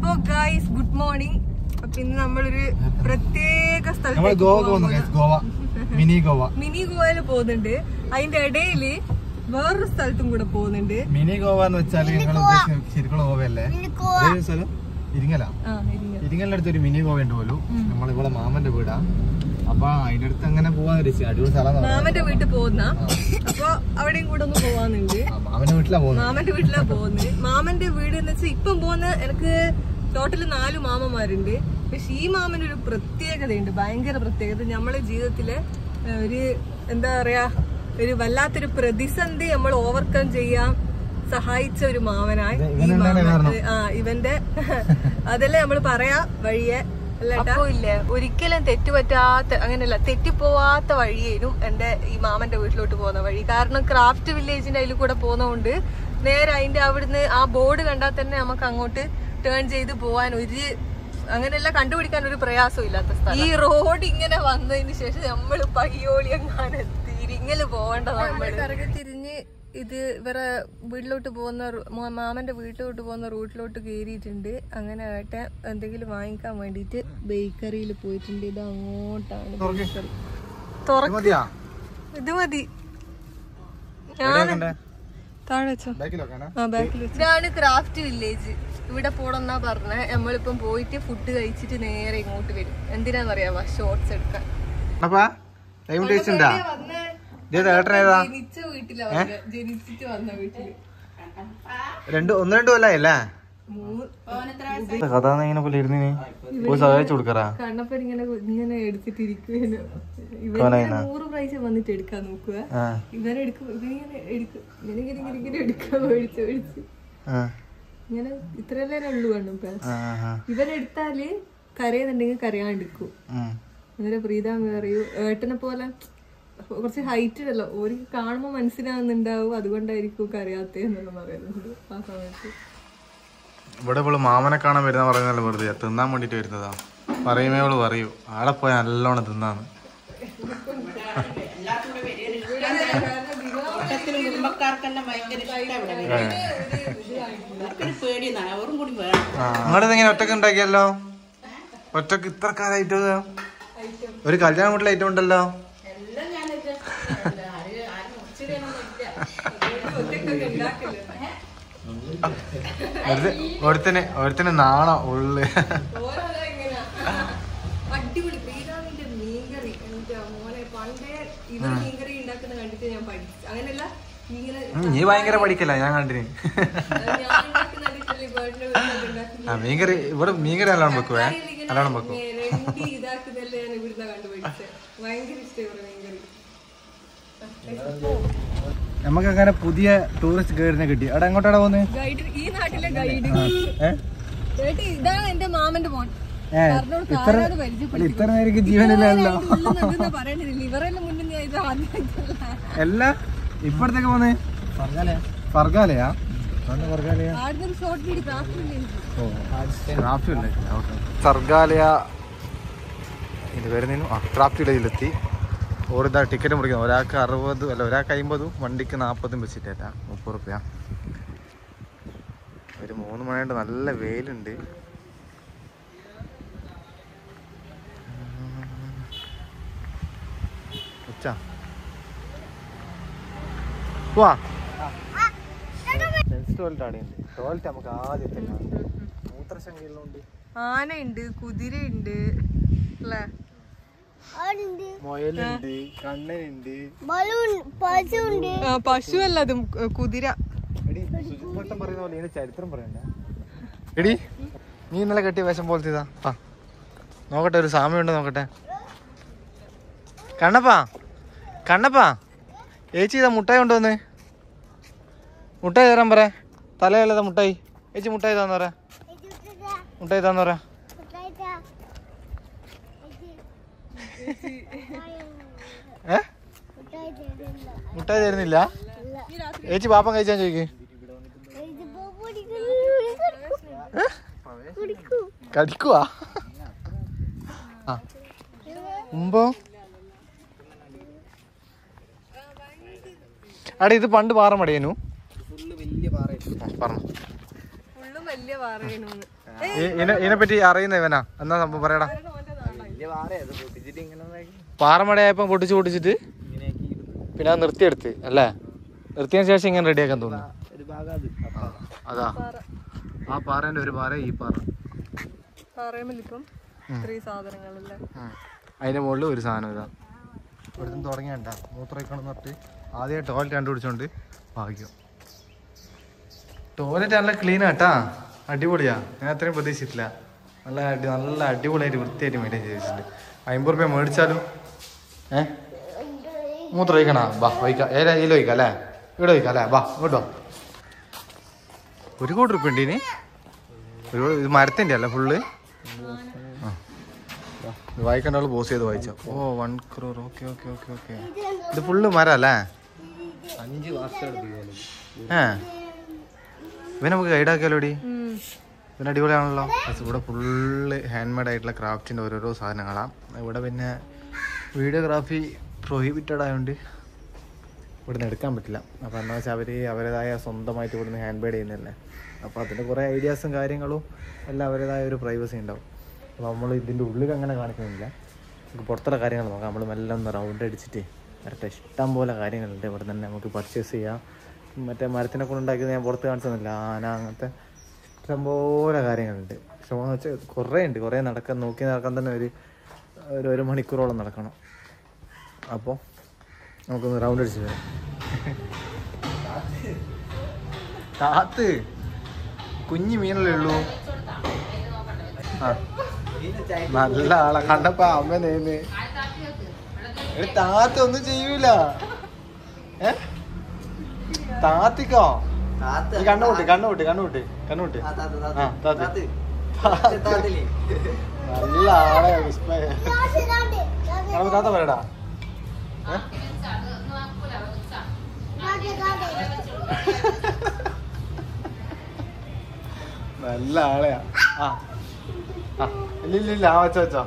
അപ്പോ guys good morning അപ്പൊ ഇന്ന് നമ്മളൊരു പ്രത്യേക നമ്മൾ സ്ഥലത്തേക്ക് ഗോവ പോകാൻ പോകുന്നു പോവാ. guys, Goa mini Goa mini ഗോവയില് പോകുന്നുണ്ട് അതിന്റെ ഇടയില് വേറൊരു സ്ഥലത്തും കൂടെ പോകുന്നുണ്ട് മിനി ഗോവ എന്ന് വെച്ചാൽ നിങ്ങൾ ഉദ്ദേശിക്കുന്ന ശരിക്കുള്ള ഗോവയല്ലേ ഏത് സ്ഥലം ഇരിങ്ങല ആ ഇരിങ്ങ. ഇരിങ്ങലിന്റെ അടുത്ത് ഒരു മിനി ഗോവ ഉണ്ട് പോലും നമ്മളിവിടെ മാമന്റെ വീടാ അപ്പൊ അതിന്റെ അടുത്ത് അങ്ങനെ പോവാന്ന് വെച്ചാൽ അടിപൊളി സ്ഥലം മാമന്റെ വീട്ടിൽ പോകുന്ന അപ്പൊ അവിടെയും കൂടെ ഒന്ന് പോവാന്നുണ്ട് മാമന്റെ വീട്ടിലാ പോകുന്നത് മാമന്റെ വീട്ടിലാ പോകുന്നത് മാമന്റെ വീട് എന്ന് വെച്ചാൽ ഇപ്പം പോകുന്ന എനിക്ക് ടോട്ടല് നാല് മാമന്മാരുണ്ട് പക്ഷെ ഈ മാമന് ഒരു പ്രത്യേകതയുണ്ട് ഭയങ്കര പ്രത്യേകത നമ്മളെ ജീവിതത്തില് ഏഹ്, ഒരു എന്താ പറയാ ഒരു വല്ലാത്തൊരു പ്രതിസന്ധി നമ്മൾ ഓവർകം ചെയ്യാൻ സഹായിച്ച ഒരു മാമനായി ഇത് ഈ ഇവനുണ്ടായ മാമൻ കാരണം. ആ ഇവന്റെ അതല്ലേ നമ്മൾ പറയാ വഴിയെ അപ്പൊ ഇല്ല ഒരിക്കലും തെറ്റുപറ്റാത്ത അങ്ങനെയല്ല തെറ്റിപ്പോവാത്ത വഴിയേനും എന്റെ ഈ മാമന്റെ വീട്ടിലോട്ട് പോകുന്ന വഴി കാരണം ക്രാഫ്റ്റ് വില്ലേജിന്റെ അതിൽ കൂടെ പോകുന്നതുകൊണ്ട് നേരെ അതിന്റെ അവിടുന്ന് ആ ബോർഡ് കണ്ടാൽ തന്നെ നമുക്ക് അങ്ങോട്ട് ടേൺ ചെയ്ത് പോവാൻ ഒരു അങ്ങനെയല്ല കണ്ടുപിടിക്കാൻ ഒരു പ്രയാസം ഇല്ലാത്ത സ്ഥലം ഈ റോഡ് ഇങ്ങനെ വന്നതിന് ശേഷം നമ്മൾ പയ്യോളി എങ്ങാനും തിരിങ്ങല് പോകേണ്ടത് നമ്മൾ തിരിഞ്ഞ് ഇത് ഇവരെ വീട്ടിലോട്ട് പോകുന്ന റൂ- മാ- മാമന്റെ വീട്ടിലോട്ട് പോകുന്ന റൂട്ടിലോട്ട് കയറിയിട്ടുണ്ട് അങ്ങനെ ആയിട്ട് എന്തെങ്കിലും വാങ്ങിക്കാൻ വേണ്ടിയിട്ട് ബേക്കറിയിൽ പോയിട്ടുണ്ട് ഇത് അങ്ങോട്ടാണ് തുറക്ക്. bakery. ഇത് തുറക്ക് മതിയാ ഇത് മതി എവിടെയാ കണ്ടേ? താഴെ വെച്ചോ ബാക്കിലോ കാണാ? ആ ബാക്കിൽ ഇതാണ് ക്രാഫ്റ്റ് വില്ലേജ് ഇവിടെ പോണെന്നാ പറഞ്ഞ നമ്മളിപ്പം പോയിട്ട് ഫുഡ് കഴിച്ചിട്ട് നേരെ ഇങ്ങോട്ട് വരും എന്തിനാന്നറിയാവാ ഷോർട്സ് എടുക്കാൻ അപ്പാ ടൈം ടേസ്റ്റ് ഉണ്ടാ ഇത് ഏട്ടൻ ഏതാ ജനിച്ച വീട്ടിലാ വന്നെ. ജനിച്ചിട്ട് വന്ന വീട്ടില് രണ്ട് ഒന്ന് രണ്ട് കൊല്ലായല്ലേ മൂന്ന് കഥ ഇങ്ങനെ പോലെ ഇരുന്നിന് പോയി സഹായിച്ചു കൊടുക്കറാ കണ്ണപ്പൻ ഇങ്ങനെ ഇങ്ങനെ എടുത്തിട്ടിരിക്കുവേനു ഇവനിങ്ങനെ നൂറ് പ്രാവശ്യം വന്നിട്ട് എടുക്കാൻ നോക്കുക ആ ഇവനെടുക്കും ഇവനിങ്ങനെ എടുക്കും ഇവനിങ്ങനെ ഇങ്ങനെ ഇങ്ങനെ എടുക്കാൻ മേടിച്ച് മേടിച്ച് ആ ഇങ്ങനെ ഇത്രയല്ലേ ഉള്ളു കണ്ണപ്പൻ ആ ആ ഇവനെടുത്താല് കരയുന്നുണ്ടെങ്കിൽ കരയാണ്ടിരിക്കും ഉം. അന്നേരം പ്രീതാമ്മ പറയൂ ഏട്ടനെ പോലെ കുറച്ച് ഹൈറ്റ് ഉണ്ടല്ലോ ഒരു കാണുമ്പോൾ മനസ്സിലാവുന്നുണ്ടാവും അതുകൊണ്ടായിരിക്കും കരയാത്തേന്നെല്ലാം പറയുന്നുണ്ട് ആ സമയത്ത് ഇവിടെ ഇവള് മാമനെ കാണാൻ വരുന്ന പറയുന്നല്ലോ വെറുതെ തിന്നാൻ വേണ്ടിട്ട് വരുന്നതാ പറയുമ്പോ ഇവള് പറയൂ ആടെ പോയി നല്ലോണം തിന്നാന്ന് കുടുംബക്കാർക്കെല്ലാം ഭയങ്കര ഇഷ്ടം ഇവിടെ വരും. അവർക്കൊരു പേടിയെന്നാണ് അവരും കൂടി വേണം നിങ്ങളുടെ ഇങ്ങനെ ഒറ്റക്ക് ഉണ്ടാക്കിയല്ലോ ഒറ്റക്ക് ഇത്ര കാലായിട്ട് ഒരു കല്യാണ വീട്ടിൽ ഐറ്റം ഉണ്ടല്ലോ എല്ലാം ഞാനിത് ആരും ആരും മുറിച്ചിടണമെന്നില്ല വെറുതെ ഒരുത്തന് ഒരുത്തന് നാണോ ഉള്ളു അടിപൊളി പ്രീതാവിന്റെ മീൻകറി എന്റെ മോനെ പണ്ടേ ഇവർ മീൻകറി ഉണ്ടാക്കുന്ന കണ്ടിട്ട് ഞാൻ പഠിച്ചു അങ്ങനെയല്ല ഇങ്ങനെ നീ ഭയങ്കര പഠിക്കല്ല ഞാൻ കണ്ടിന് ഞാൻ ഉണ്ടാക്കുന്ന കണ്ടിട്ടല്ലേ ബേർഡിനെ വീട്ടിലൊക്കെ ഉണ്ടാക്കുന്നത് ആ മീൻകറി ഇവിടെ മീൻകറി നല്ലോണം വെക്കുവേ നല്ലോണം വെക്കും രണ്ടി ഇതാക്കുന്നല്ലേ ഞാൻ ഇവിടുന്ന് കണ്ടുപിടിച്ചത് ഭയങ്കര ഇഷ്ടമാണ് മീൻകറി നമുക്ക് അങ്ങനെ പുതിയ ടൂറിസ്റ്റ് ഗൈഡിനെ കിട്ടി അവിടെ എങ്ങോട്ടാണ് പോകുന്നത് ഗൈഡ് ഈ നാട്ടിലെ ഗൈഡ് ഏഹ് ഏട്ടി ഇതാണ് എന്റെ മാമന്റെ മോൻ ഏ, പറഞ്ഞോട് ഇത്ര കാരാത് പരിചയപ്പെടുത്തി. അല്ല, ഇത്ര നേരം ജീവനില്ലല്ലോ ഇതിന്റെ ഉള്ളിൽ നിന്നെന്താ പറയണില്ല ഇവരെല്ലാം മുന്നേ ഞാൻ ഇത് ആദ്യമായിട്ടല്ല എല്ലാ ഇപ്പഴത്തേക്ക് പോന്ന് ഫർഗാലയാ ഫർഗാലയാ ആടുന്ന ഒരു ഷോർട്ട് വീഡിയോ ക്രാഫ്റ്റ് സർഗാലയ ഇത് വരുന്നതിനും ആ ക്രാഫ്റ്റ് വില്ലേജിലെത്തി ഓറിതാ ടിക്കറ്റ് മുറിക്കുന്നത് ഒരാൾക്ക് അറുപത് അല്ല ഒരാൾക്ക് അമ്പതും വണ്ടിക്ക് നാൽപ്പതും വെച്ചിട്ടേറ്റാ മുപ്പത് റുപ്യ ഒരു മൂന്ന് മണിയുണ്ട് നല്ല വെയിലുണ്ട് ഉച്ച പോവാ ടോയ്ലറ്റ് അവിടെയുണ്ട് ടോയ്ലറ്റ് നമുക്ക് ആദ്യത്തെ മൂത്രശങ്കയിലുണ്ട് ആനയുണ്ട് കുതിരയുണ്ട് അല്ലേ മുയലുണ്ട് കണ്ണനുണ്ട് ആ, പശു അല്ല അത് കുതിര എടി സുജിത് പറയുന്ന പോലെ ഇതിന്റെ ചരിത്രം പറയണ്ട എടി നീ ഇന്നലെ കെട്ടിയ വേഷം പോലത്തെ ഇതാ ആ നോക്കട്ടെ ഒരു സാമ്യമുണ്ടോ നോക്കട്ടെ കണ്ണപ്പാ കണ്ണപ്പാ ചേച്ചി ഇതാ മുട്ടായി കൊണ്ടുവന്ന് മുട്ടായി തരാൻ പറ തലയല്ലതാ മുട്ടായി ചേച്ചി മുട്ടായി താന്ന് പറ മുട്ടായി താന്ന് പറ ഏ മുട്ടായി തരുന്നില്ല ചേച്ചി പാപ്പം കഴിച്ചാൻ ചോദിക്ക് കടിക്കുവാ ആ മുമ്പോ അടെ ഇത് പണ്ട് പാറ മടിയനു പറഞ്ഞു ഫുള്ള് വലിയ പാറയാണ് ഇതിനെ പറ്റി അറിയുന്ന ഇവനാ എന്നാ സംഭവം പറയടാ പാറമടയായപ്പോ പൊട്ടിച്ച് പൊട്ടിച്ചിട്ട് പിന്നെ അത് നിർത്തിയെടുത്ത് അല്ലേ നിർത്തിയതിന് ശേഷം ഇങ്ങനെ റെഡിയാക്കാൻ തോന്നുന്നു അതാ ആ പാറേന്റെ ഒരു പാറ ഈ പാറ പാറയുമ്പോൾ ഇത്രയും സാധനങ്ങളല്ലേ ഉം. അതിന്റെ മുകളിൽ ഒരു സാധനം ഇതാ ഇവിടുന്ന് തുടങ്ങിയണ്ട മൂത്രമൊഴിക്കണം പറഞ്ഞിട്ട് ആദ്യം ടോയ്ലറ്റ് കണ്ടുപിടിച്ചോണ്ട് ഭാഗ്യം ടോയ്ലറ്റ് നല്ല ക്ലീൻ ആട്ടാ അടിപൊളിയാ ഞാൻ അത്രയും പ്രതീക്ഷിച്ചിട്ടില്ല നല്ല അടി നല്ല അടിപൊളിയായിട്ട് വൃത്തിയായിട്ട് മെയിൻറ്റെയിൻ ചെയ്തിട്ടുണ്ട് അമ്പത് റുപ്യ മേടിച്ചാലും ഏ മൂത്രം ഒഴിക്കണ ബാ ഒഴിക്കാം ഏതാ ഇതിൽ ഒഴിക്കാം അല്ലേ ഇവിടെ ഒഴിക്കാം അല്ലേ ബാ ഇങ്ങോട്ടോ ഒരു കോടി റുപ്യ ഉണ്ട് ഇനി ഒരു കോടി- ഇത് മരത്തിൻ്റെ അല്ലേ ഫുള്ള് ഇത് വായിക്കേണ്ട ആൾ പോസ് ചെയ്ത് വായിച്ചോ oh one crore okay okay okay okay ഇത് ഫുള്ള് മരം അല്ലേ അഞ്ച് വർഷം എടുക്കും ഏ ഇവൻ നമുക്ക് ഗൈഡാക്കിയാലോടി പിന്നെ അടിപൊളിയാണല്ലോ പക്ഷെ ഇവിടെ ഫുള്ള് ഹാൻഡ് മെയ്ഡ് ആയിട്ടുള്ള ക്രാഫ്റ്റിൻ്റെ ഓരോരോ സാധനങ്ങളാണ് ഇവിടെ പിന്നെ വീഡിയോഗ്രാഫി പ്രൊഹിബിറ്റഡ് ആയതുകൊണ്ട് ഇവിടുന്ന് എടുക്കാൻ പറ്റില്ല അപ്പോൾ എന്താ വെച്ചാൽ അവർ അവരുടേതായ സ്വന്തമായിട്ട് ഇവിടുന്ന് ഹാൻഡ് മെയ്ഡ് ചെയ്യുന്നതല്ലേ അപ്പോൾ അതിൻ്റെ കുറേ ഐഡിയാസും കാര്യങ്ങളും എല്ലാം അവരുടേതായ ഒരു പ്രൈവസി ഉണ്ടാവും അപ്പോൾ നമ്മൾ ഇതിൻ്റെ ഉള്ളിൽ അങ്ങനെ കാണിക്കുന്നില്ല നമുക്ക് പുറത്തുള്ള കാര്യങ്ങൾ നോക്കാം നമ്മൾ മെല്ലെ ഒന്ന് റൗണ്ട് അടിച്ചിട്ട് വരട്ടെ ഇഷ്ടം പോലെ കാര്യങ്ങളുണ്ട് ഇവിടെ തന്നെ നമുക്ക് പർച്ചേസ് ചെയ്യാം മറ്റേ മരത്തിനെ കൊണ്ടുണ്ടാക്കിയത് ഞാൻ പുറത്ത് കാണിച്ചൊന്നുമില്ല ആന അങ്ങനത്തെ ഇഷ്ടംപോലെ കാര്യങ്ങളുണ്ട് ഇഷ്ടമെന്ന് വെച്ചാൽ കുറേ ഉണ്ട് കുറേ നടക്കാൻ നോക്കി നടക്കാൻ തന്നെ ഒരു ഒരു ഒരു മണിക്കൂറോളം നടക്കണം അപ്പോൾ നമുക്കൊന്ന് റൗണ്ട് അടിച്ച് വരാം താത്ത് കുഞ്ഞു മീനല്ലേ ഉള്ളൂ ആ നല്ല ആളെ കണ്ടപ്പോ അമ്മ നേന്ന് എടി താത്ത ഒന്നും ചെയ്യൂല ഏ താത്തിക്കോ നീ കണ്ണുകൂട്ടി കണ്ണുകൂട്ടി കണ്ണുകൂട്ടി കണ്ണുകൂട്ടി ആ താത്തി താത്തി. നല്ല ആളെ വിസ്മയ കണക്ക് താത്ത പറയടാ ഏ? നല്ല ആളെയാ ആ ആ ഇല്ല ഇല്ല ഇല്ല ആ വെച്ചോ വെച്ചോ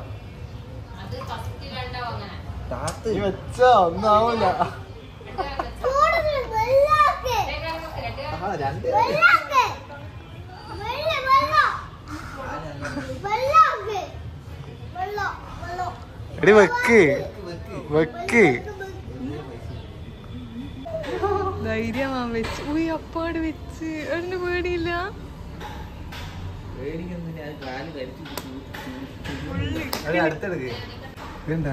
നീ വെച്ചോ ഒന്നും ആവൂല എടി വെക്ക് വെക്ക് ധൈര്യമാ വെച്ച് ഉയ് അപ്പാട് വെച്ച് അതിന് പേടിയില്ല എടി അടുത്തെടുക്ക് ഇതെന്താ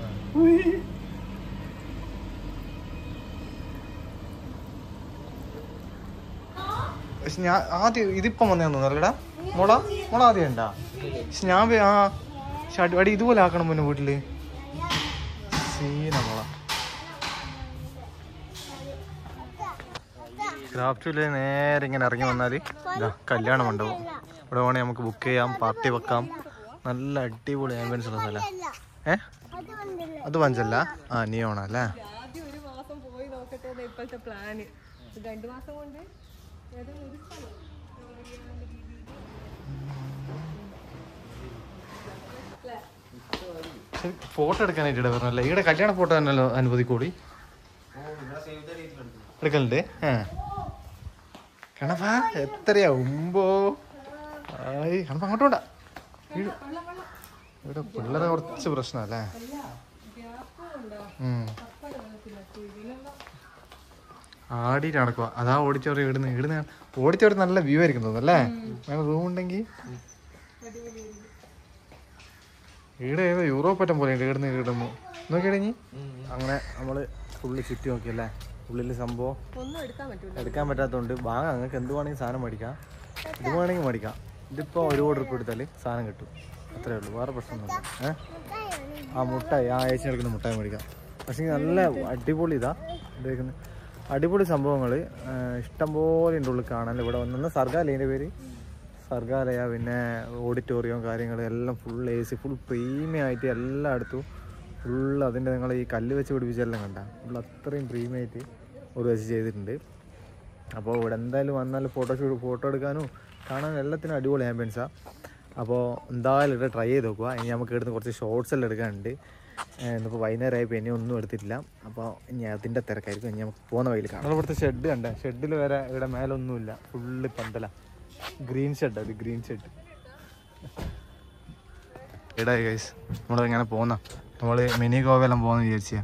പക്ഷെ ഞാൻ ആദ്യം ഇതിപ്പം വന്നേന്ന് തോന്നുന്നല്ലടാ മോള മോള ആദ്യം ഉണ്ടാ പക്ഷെ ഞാൻ വേ- ആ പക്ഷെ അടി അടി ഇതുപോലെ ആക്കണം മുന്നേ വീട്ടില് സീന മോള ക്രാഫ്റ്റില് നേരെ ഇങ്ങനെ ഇറങ്ങി വന്നാല് ഇതാ കല്യാണ മണ്ഡപം ഇവിടെ വേണമെങ്കിൽ നമുക്ക് ബുക്ക് ചെയ്യാം പാർട്ടി വെക്കാം നല്ല അടിപൊളി ആംബുലൻസ് ഉള്ള സ്ഥലം ഏ അത് പഞ്ചല്ല ആ നിയോണ അല്ലേ ആദ്യം ഒരു മാസം പോയി നോക്കട്ടെ എന്നാ ഇപ്പോഴത്തെ പ്ലാന് രണ്ടു മാസം കൊണ്ട് ഏതെങ്കിലും ഒരു സ്ഥലം ഫോട്ടോ എടുക്കാനായിട്ട് ഇവിടെ പറഞ്ഞല്ലേ ഇവിടെ കല്യാണ ഫോട്ടോ തന്നെയല്ലോ അനുവദിക്കൂടി എടുക്കലുണ്ട് ഏ കണപ്പാ എത്രയാ ഉമ്പോ ആയി കണപ്പ അങ്ങോട്ട് വേണ്ട വീട് ഇവിടെ പിള്ളേരെ കുറച്ച് പ്രശ്നമല്ലേ ഉം. ആടിയിട്ട് നടക്കുക അതാ ഓഡിറ്റോറിയം ഇടുന്ന ഇടുന്ന ഓഡിറ്റോറിയം നല്ല വ്യൂ ആയിരിക്കും തോന്നുന്നു അല്ലേ റൂം ഉണ്ടെങ്കിൽ ഈടെ ഏതോ യൂറോപ്പ് പറ്റം പോലെ ഉണ്ട് ഇടുന്ന് ഇടുമ്പോ നോക്കിയിടങ്ങി അങ്ങനെ നമ്മള് ഫുള്ള് ചുറ്റി നോക്കിയല്ലേ ഉള്ളില് സംഭവം ഒന്നും എടുക്കാൻ പറ്റൂല എടുക്കാൻ പറ്റാത്തതുകൊണ്ട് വാങ്ങാം നിങ്ങൾക്ക് എന്ത് വേണമെങ്കിൽ സാധനം മേടിക്കാം ഇത് വേണമെങ്കിൽ മേടിക്കാം ഇതിപ്പോൾ ഒരു കോടി റുപ്യ എടുത്താൽ സാധനം കിട്ടും അത്രേ ഉള്ളൂ വേറെ പ്രശ്നമൊന്നുമില്ല ഏഹ് ആ മുട്ടായി ആ ഏച്ചി എടുക്കുന്ന മുട്ടായി മേടിക്കാം പക്ഷേ നല്ല അടിപൊളി ഇതാ ഉപയോഗിക്കുന്നത് അടിപൊളി സംഭവങ്ങൾ ഇഷ്ടംപോലെ ഉണ്ട് ഉള്ളിൽ കാണാൻ ഇവിടെ വന്ന സർഗാലയൻ്റെ പേര് സർഗാലയ പിന്നെ ഓഡിറ്റോറിയം കാര്യങ്ങൾ എല്ലാം full A C full premium ആയിട്ട് എല്ലായിടത്തും ഫുൾ അതിൻ്റെ നിങ്ങൾ ഈ കല്ല് വെച്ച് പിടിപ്പിച്ചെല്ലാം കണ്ട ഫുൾ അത്രയും പ്രീമിയം ആയിട്ട് ഒരു വെച്ച് ചെയ്തിട്ടുണ്ട് അപ്പോൾ ഇവിടെ എന്തായാലും വന്നാൽ ഫോട്ടോ ഷൂട്ട് ഫോട്ടോ എടുക്കാനും കാണാനും എല്ലാത്തിനും അടിപൊളി ആംബിയൻസാണ് അപ്പോൾ എന്തായാലും ഇവിടെ ട്രൈ ചെയ്ത് നോക്കുക ഇനി നമുക്ക് ഇവിടുന്ന് കുറച്ച് ഷോർട്സ് എല്ലാം എടുക്കാനുണ്ട് ഏഹ് ഇന്നിപ്പോൾ വൈകുന്നേരമായപ്പോൾ ഇനി ഒന്നും എടുത്തിട്ടില്ല അപ്പോൾ ഇനി അതിൻ്റെ തിരക്കായിരിക്കും ഇനി നമുക്ക് പോകുന്ന വഴിയിൽ കാണാം നമ്മൾ ഇവിടുത്തെ ഷെഡ് കണ്ടേ ഷെഡിൽ വരെ ഇവിടെ മേലൊന്നുമില്ല ഫുള്ള് പന്തല ഗ്രീൻ ഷർട്ട് അത് ഗ്രീൻ ഷർട്ട് ഇടായി ഗൈസ് നമ്മളിങ്ങനെ പോന്ന നമ്മള് മിനി ഗോവയെല്ലാം പോകുന്ന വിചാരിച്ച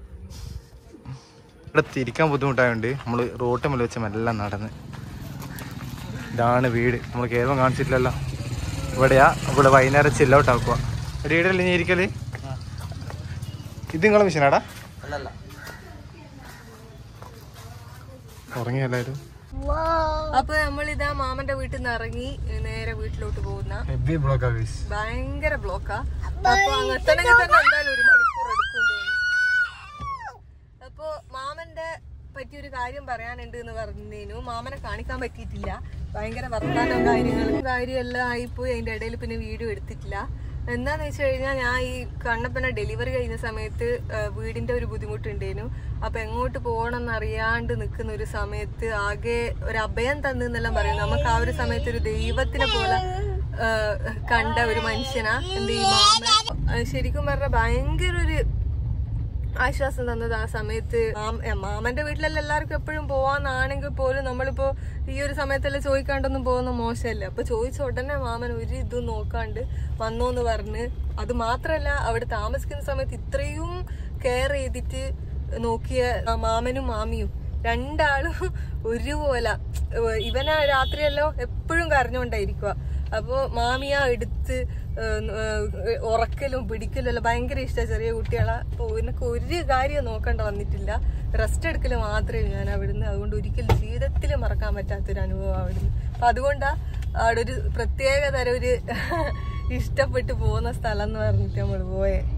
ഇവിടെ തിരിക്കാൻ ബുദ്ധിമുട്ടായതുകൊണ്ട് നമ്മൾ റോട്ട് മേലെ വെച്ച് മെല്ലാം നടന്ന് ഇതാണ് വീട് നമ്മൾ കേരളം കാണിച്ചിട്ടില്ലല്ലോ ഇവിടെയാ ഇവിടെ വൈകുന്നേരം ചില്ലൗട്ട് ആക്കുക ഇവിടെ ഇടല്ലേ നീ ഇരിക്കല് ഇത് നിങ്ങളെ മെഷീനാടാ അല്ലല്ല ഉറങ്ങിയല്ലായിരുന്നു അപ്പൊ നമ്മൾ ഇതാ മാമന്റെ വീട്ടിൽ നിന്ന് ഇറങ്ങി നേരെ വീട്ടിലോട്ട് പോകുന്ന ഹെവി ബ്ലോക്കാ ഗൈസ് ഭയങ്കര ബ്ലോക്കാ അപ്പൊ അങ്ങെത്തണെങ്കിൽ തന്നെ എന്തായാലും ഒരു മണിക്കൂർ എടുക്കും തോന്നുന്നു അപ്പൊ മാമന്റെ പറ്റിയൊരു കാര്യം പറയാനുണ്ട് എന്ന് പറഞ്ഞതിനു മാമനെ കാണിക്കാൻ പറ്റിയിട്ടില്ല ഭയങ്കര വർത്താനവും കാര്യങ്ങളും കാര്യമെല്ലാം ആയിപ്പോയി അതിന്റെ ഇടയിൽ പിന്നെ വീഡിയോ എടുത്തിട്ടില്ല എന്താന്ന് വെച്ച് കഴിഞ്ഞാൽ ഞാൻ ഈ കണ്ണപ്പനെ ഡെലിവറി കഴിഞ്ഞ സമയത്ത് ആ, വീടിന്റെ ഒരു ബുദ്ധിമുട്ടുണ്ടേനു അപ്പൊ എങ്ങോട്ട് പോകണം എന്നറിയാണ്ട് നിൽക്കുന്ന ഒരു സമയത്ത് ആകെ ഒരു അഭയം തന്നെന്നെല്ലാം പറയും നമുക്ക് ആ ഒരു സമയത്ത് ഒരു ദൈവത്തിനെ പോലെ ആ, കണ്ട ഒരു മനുഷ്യനാ എന്ത് ഈ മാമൻ ആ, ശരിക്കും പറഞ്ഞാൽ ഭയങ്കര ഒരു ആശ്വാസം തന്നത് ആ സമയത്ത് മാം- ഏ, മാമന്റെ വീട്ടിലല്ല എല്ലാവർക്കും എപ്പോഴും പോവാന്നാണെങ്കിൽ പോലും നമ്മളിപ്പോ ഈ ഒരു സമയത്തെല്ലാം ചോദിക്കാണ്ടൊന്നും പോകുന്ന മോശമല്ലേ അപ്പൊ ചോദിച്ച ഉടനെ മാമൻ ഒരു ഇതും നോക്കാണ്ട് വന്നോന്ന് പറഞ്ഞ് അത് മാത്രല്ല അവിടെ താമസിക്കുന്ന സമയത്ത് ഇത്രയും കെയർ ചെയ്തിട്ട് നോക്കിയ ആ മാമനും മാമിയും രണ്ടാളും ഒരുപോലെ ഏഹ് ഇവനാ രാത്രിയല്ലോ എപ്പോഴും കരഞ്ഞോണ്ടായിരിക്കുക അപ്പോ മാമിയ എടുത്ത് ഏഹ് ഏഹ് ഉറക്കലും പിടിക്കലും എല്ലാം ഭയങ്കര ഇഷ്ടമാണ് ചെറിയ കുട്ടികളെ അപ്പൊ എനിക്ക് ഒരു കാര്യം നോക്കണ്ട വന്നിട്ടില്ല റെസ്റ്റ് എടുക്കല് മാത്രമേ ഞാൻ അവിടുന്ന് അതുകൊണ്ട് ഒരിക്കലും ജീവിതത്തിൽ മറക്കാൻ പറ്റാത്തൊരു അനുഭവം അവിടുന്ന് അപ്പൊ അതുകൊണ്ടാ അവിടെ ഒരു പ്രത്യേക തരം ഒരു ഇഷ്ടപ്പെട്ട് പോകുന്ന സ്ഥലം എന്ന് പറഞ്ഞിട്ട് നമ്മൾ പോയെ